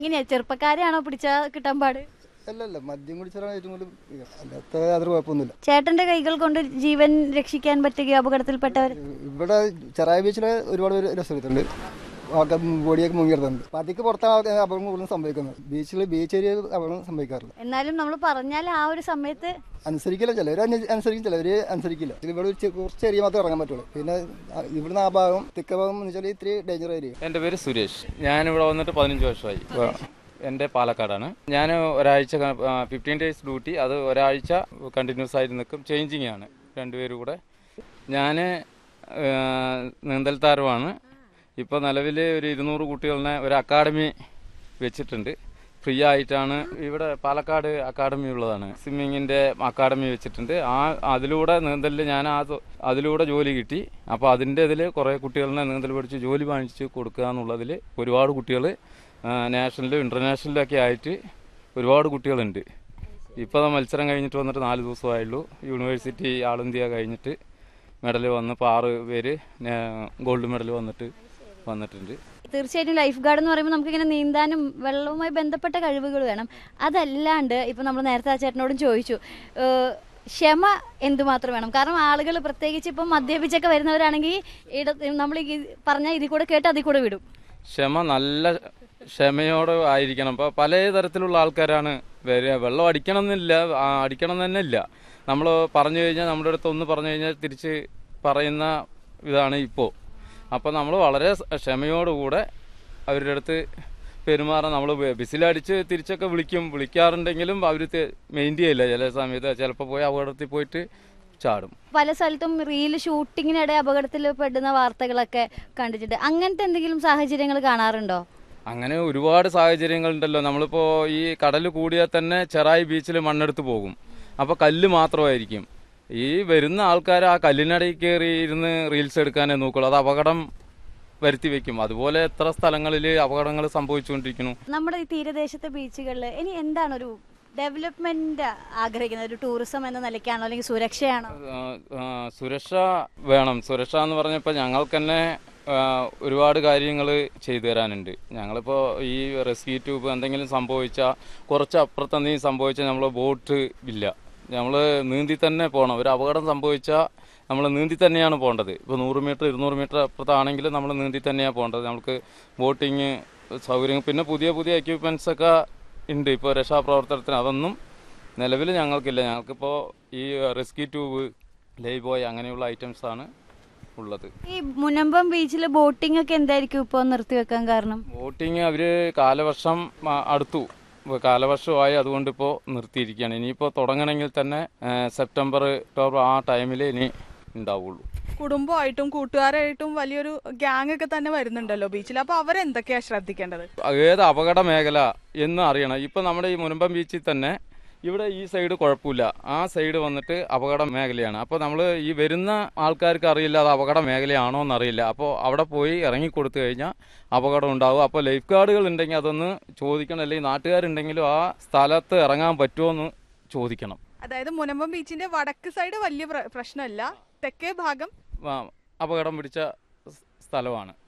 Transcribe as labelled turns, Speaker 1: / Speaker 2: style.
Speaker 1: ഇങ്ങനെയാ ചെറുപ്പക്കാരെയാണോ പിടിച്ചാ കിട്ടാൻ പാട്
Speaker 2: അല്ലല്ല മദ്യം കുടിച്ചാലാണ് ഏറ്റവും കൂടുതൽ ഇത്. അല്ലാത്ത യാതൊരു കുഴപ്പമൊന്നുമില്ല
Speaker 1: ചേട്ടന്റെ കൈകൾ കൊണ്ട് ജീവൻ രക്ഷിക്കാൻ പറ്റുകയോ അപകടത്തിൽപ്പെട്ടവർ
Speaker 2: ഇവിടെ ചെറായ ബീച്ചിൽ ഒരുപാട് പേര് രസമെടുത്തുണ്ട് ആൾക്കാർ ബോഡിയൊക്കെ മുങ്ങിയെടുത്തുണ്ട് പതിക്ക് പുറത്താണ് ആൾക്കാർ അപകടം കൂടുതലും സംഭവിക്കുന്നത് ബീച്ചിൽ ബീച്ച് ഏരിയ അപകടം സംഭവിക്കാറില്ല
Speaker 1: എന്നാലും നമ്മൾ പറഞ്ഞാൽ ആ ഒരു സമയത്ത്
Speaker 2: അനുസരിക്കില്ല ചിലവർ അനുസരിക്കും ചിലവർ അനുസരിക്കില്ല ഇതിൽ ഇവിടെ ഒരു ചെ- കുറച്ച് ഏരിയ മാത്രമേ ഇറങ്ങാൻ പറ്റുള്ളൂ പിന്നെ ആ, ഇവിടുന്ന് ആ ഭാഗം തിക്ക ഭാഗം എന്ന് വെച്ചാൽ ഇത്തിരി ഡേഞ്ചർ ഏരിയ
Speaker 3: എൻ്റെ പേര് സുരേഷ് ഞാനിവിടെ വന്നിട്ട് പതിനഞ്ച് വർഷമായി എൻ്റെ പാലക്കാടാണ് ഞാൻ ഒരാഴ്ച ഫിഫ്റ്റീൻ ഡേയ്സ് ഡ്യൂട്ടി അത് ഒരാഴ്ച കണ്ടിന്യൂസ് ആയിട്ട് നിൽക്കും ചേഞ്ചിങ് ആണ് രണ്ടുപേരും കൂടെ ഞാൻ നീന്തൽ താരമാണ് ഇപ്പോൾ നിലവിൽ ഒരു ഇരുന്നൂറ് കുട്ടികളെ ഒരു അക്കാഡമി വെച്ചിട്ടുണ്ട് ഫ്രീ ആയിട്ടാണ് ഇവിടെ പാലക്കാട് അക്കാഡമി ഉള്ളതാണ് സ്വിമ്മിങ്ങിൻ്റെ അക്കാഡമി വെച്ചിട്ടുണ്ട് ആ അതിലൂടെ നീന്തലിൽ ഞാൻ ആ തൊ- അതിലൂടെ ജോലി കിട്ടി അപ്പോൾ അതിൻ്റെ ഇതിൽ കുറേ കുട്ടികളെ നീന്തൽ പഠിച്ച് ജോലി വാങ്ങിച്ച് കൊടുക്കുക എന്നുള്ളതിൽ ഒരുപാട് കുട്ടികൾ നാഷണലും ഇൻ്റർനാഷണലും ഒക്കെ ആയിട്ട് ഒരുപാട് കുട്ടികളുണ്ട് ഇപ്പോൾ മത്സരം കഴിഞ്ഞിട്ട് വന്നിട്ട് നാല് ദിവസമായുള്ളൂ യൂണിവേഴ്സിറ്റി ആൾ ഇന്ത്യ കഴിഞ്ഞിട്ട് മെഡൽ വന്ന് ഇപ്പോൾ ആറ് പേര് ഗോൾഡ് മെഡൽ വന്നിട്ട് വന്നിട്ടുണ്ട്
Speaker 1: തീർച്ചയായിട്ടും ലൈഫ് ഗാർഡ് എന്ന് പറയുമ്പോൾ നമുക്കിങ്ങനെ നീന്താനും വെള്ളവുമായി ബന്ധപ്പെട്ട കഴിവുകൾ വേണം അതല്ലാണ്ട് ഇപ്പം നമ്മൾ നേരത്തെ ആ ചേട്ടനോടും ചോദിച്ചു ഏഹ്, ക്ഷമ എന്തുമാത്രം വേണം കാരണം ആളുകൾ പ്രത്യേകിച്ച് ഇപ്പം മദ്യപിച്ചൊക്കെ വരുന്നവരാണെങ്കിൽ ഇട നമ്മൾ ഈ പറഞ്ഞാൽ ഇതിൽ കൂടെ കേട്ട് അതിൽ കൂടെ വിടും
Speaker 3: ക്ഷമ നല്ല ക്ഷമയോടെ ആയിരിക്കണം ഇപ്പോൾ പല തരത്തിലുള്ള ആൾക്കാരാണ് വരിക വെള്ളം അടിക്കണം എന്നില്ല ആ, അടിക്കണം എന്ന് തന്നെ ഇല്ല നമ്മൾ പറഞ്ഞു കഴിഞ്ഞാൽ നമ്മുടെ അടുത്ത് ഒന്ന് പറഞ്ഞു കഴിഞ്ഞാൽ തിരിച്ച് പറയുന്ന ഇതാണ് ഇപ്പോൾ അപ്പോൾ നമ്മൾ വളരെ ക്ഷമയോടുകൂടെ അവരുടെ അടുത്ത് പെരുമാറാൻ നമ്മൾ ബിസിലടിച്ച് തിരിച്ചൊക്കെ വിളിക്കും വിളിക്കാറുണ്ടെങ്കിലും അവർ മെയിൻറ്റെയിൻ ചെയ്യില്ല ചില സമയത്ത് ചിലപ്പോൾ പോയി അപകടത്തിൽ പോയിട്ട് ചാടും
Speaker 1: പല സ്ഥലത്തും റീൽ ഷൂട്ടിങ്ങിനിടെ അപകടത്തിൽ പെടുന്ന വാർത്തകളൊക്കെ കണ്ടിട്ടുണ്ട് അങ്ങനത്തെ എന്തെങ്കിലും സാഹചര്യങ്ങൾ കാണാറുണ്ടോ
Speaker 3: അങ്ങനെ ഒരുപാട് സാഹചര്യങ്ങളുണ്ടല്ലോ നമ്മളിപ്പോൾ ഈ കടൽ കൂടിയാൽ തന്നെ ചെറായി ബീച്ചിൽ മണ്ണെടുത്ത് പോകും അപ്പോൾ കല്ല് മാത്രമായിരിക്കും ഈ വരുന്ന ആൾക്കാർ ആ കല്ലിനടിയിൽ കയറി ഇരുന്ന് റീൽസ് എടുക്കാനേ നോക്കുള്ളൂ അത് അപകടം വരുത്തി വെക്കും അതുപോലെ എത്ര സ്ഥലങ്ങളിൽ അപകടങ്ങൾ സംഭവിച്ചുകൊണ്ടിരിക്കുന്നു
Speaker 1: നമ്മുടെ ഈ തീരദേശത്തെ ബീച്ചുകളിൽ ഇനി എന്താണ് ഒരു ഡെവലപ്മെന്റ് ആഗ്രഹിക്കുന്നത് ഒരു ടൂറിസം എന്ന നിലയ്ക്കാണോ അല്ലെങ്കിൽ സുരക്ഷയാണോ
Speaker 3: ആ, ആ, സുരക്ഷ വേണം സുരക്ഷ എന്ന് പറഞ്ഞപ്പോൾ ഞങ്ങൾക്ക് തന്നെ ആ, ഒരുപാട് കാര്യങ്ങൾ ചെയ്തു തരാനുണ്ട് ഞങ്ങളിപ്പോൾ ഈ റെസ്ക്യൂ ട്യൂബ് എന്തെങ്കിലും സംഭവിച്ചാൽ കുറച്ച് അപ്പുറത്ത് എന്തെങ്കിലും സംഭവിച്ചാൽ നമ്മൾ ബോട്ട് ഇല്ല നമ്മൾ നീന്തി തന്നെ പോകണം ഒരു അപകടം സംഭവിച്ചാൽ നമ്മൾ നീന്തി തന്നെയാണ് പോകേണ്ടത് ഇപ്പോൾ നൂറ് മീറ്റർ ഇരുന്നൂറ് മീറ്റർ അപ്പുറത്താണെങ്കിൽ നമ്മൾ നീന്തി തന്നെയാണ് പോകേണ്ടത് നമുക്ക് ബോട്ടിങ് സൗകര്യങ്ങൾ പിന്നെ പുതിയ പുതിയ എക്യുപ്മെൻറ്റ്സ് ഒക്കെ ഉണ്ട് ഇപ്പോൾ രക്ഷാപ്രവർത്തനത്തിന് അതൊന്നും നിലവിൽ ഞങ്ങൾക്കില്ല ഞങ്ങൾക്കിപ്പോൾ ഈ റെസ്ക്യൂ ട്യൂബ് ലൈവ് ബോയ് അങ്ങനെയുള്ള ഐറ്റംസ് ആണ് ഉള്ളത്
Speaker 1: ഈ മുനമ്പം ബീച്ചിൽ ബോട്ടിംഗ് ഒക്കെ എന്തായിരിക്കും ഇപ്പോൾ നിർത്തിവെക്കാൻ കാരണം
Speaker 3: വോട്ടിങ് അവർ കാലവർഷം ആ, അടുത്തു ഇപ്പൊ കാലവർഷമായി അതുകൊണ്ട് ഇപ്പോൾ നിർത്തിയിരിക്കുകയാണ് ഇനിയിപ്പോൾ തുടങ്ങണമെങ്കിൽ തന്നെ ആ, സെപ്റ്റംബർ ഒക്ടോബർ ആ ടൈമിൽ ഇനി ഉണ്ടാവുള്ളൂ
Speaker 4: കുടുംബമായിട്ടും കൂട്ടുകാരായിട്ടും വലിയൊരു ഗ്യാങ് ഒക്കെ തന്നെ വരുന്നുണ്ടല്ലോ ബീച്ചിൽ അപ്പൊ അവരെന്തൊക്കെയാ ശ്രദ്ധിക്കേണ്ടത്
Speaker 3: ഏത് അപകട മേഖല എന്ന് അറിയണം ഇപ്പം നമ്മുടെ ഈ മുനമ്പം ബീച്ചിൽ തന്നെ ഇവിടെ ഈ സൈഡ് കുഴപ്പമില്ല ആ സൈഡ് വന്നിട്ട് അപകട മേഖലയാണ് അപ്പോൾ നമ്മൾ ഈ വരുന്ന ആൾക്കാർക്ക് അറിയില്ല അത് അപകട മേഖലയാണോ എന്നറിയില്ല അപ്പോൾ അവിടെ പോയി ഇറങ്ങി കൊടുത്തു കഴിഞ്ഞാൽ അപകടം ഉണ്ടാവും അപ്പോൾ ലൈഫ് ഗാർഡുകൾ ഉണ്ടെങ്കിൽ അതൊന്ന് ചോദിക്കണം അല്ലെങ്കിൽ നാട്ടുകാരുണ്ടെങ്കിലും ആ സ്ഥലത്ത് ഇറങ്ങാൻ പറ്റുമോ എന്ന് ചോദിക്കണം
Speaker 4: അതായത് മുനമ്പം ബീച്ചിന്റെ വടക്ക് സൈഡ് വലിയ പ്ര- പ്രശ്നമല്ല തെക്കേ ഭാഗം
Speaker 3: ആ, അപകടം പിടിച്ച സ് സ്ഥലമാണ്